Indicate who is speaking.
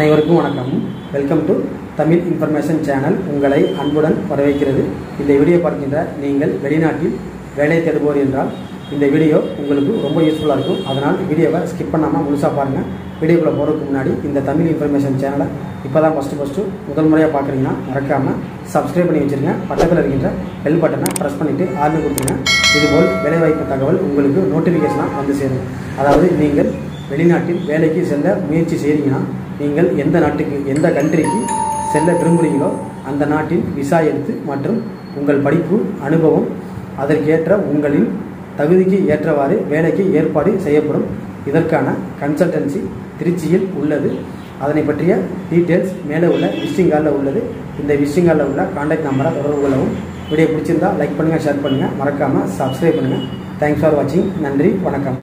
Speaker 1: அனைவருக்கும் வணக்கம் welcome to Tamil information channel உங்களை அன்புடன் வரவேற்கிறது இந்த வீடியோ பார்க்கின்ற நீங்கள் வெளிநாட்டில் வேலை தேடுவோர் என்றால் இந்த வீடியோ உங்களுக்கு ரொம்ப யூஸ்ஃபுல்லாக இருக்கும் அதனால் வீடியோவை ஸ்கிப் பண்ணாமல் முழுசாக பாருங்கள் வீடியோக்குள்ளே போகிறதுக்கு முன்னாடி இந்த தமிழ் இன்ஃபர்மேஷன் சேனலை இப்போ தான் ஃபஸ்ட்டு ஃபஸ்ட்டு முதல் முறையாக பார்க்குறீங்கன்னா மறக்காமல் சப்ஸ்கிரைப் பண்ணி வச்சுருங்க பக்கத்தில் இருக்கின்ற பெல் பட்டனை ப்ரெஸ் பண்ணிவிட்டு ஆர்டர் கொடுத்துருங்க இதுபோல் வேலைவாய்ப்பு தகவல் உங்களுக்கு நோட்டிஃபிகேஷனாக வந்து சேரும் அதாவது நீங்கள் வெளிநாட்டில் வேலைக்கு செல்ல முயற்சி செய்கிறீங்கன்னா நீங்கள் எந்த நாட்டுக்கு எந்த கண்ட்ரிக்கு செல்ல விரும்புகிறீங்களோ அந்த நாட்டின் விசா எடுத்து மற்றும் உங்கள் படிப்பு அனுபவம் அதற்கேற்ற உங்களின் தகுதிக்கு ஏற்றவாறு வேலைக்கு ஏற்பாடு செய்யப்படும் இதற்கான கன்சல்டன்சி திருச்சியில் உள்ளது அதனை பற்றிய டீட்டெயில்ஸ் மேலே உள்ள விசிட்டிங் கார்டில் உள்ளது இந்த விசிட்டிங் கார்டில் உள்ள காண்டாக்ட் நம்பரை தொடர்பு கொள்ளவும் வீடியோ பிடிச்சிருந்தா லைக் பண்ணுங்கள் ஷேர் பண்ணுங்கள் மறக்காமல் சப்ஸ்கிரைப் பண்ணுங்கள் தேங்க்ஸ் ஃபார் வாட்சிங் நன்றி வணக்கம்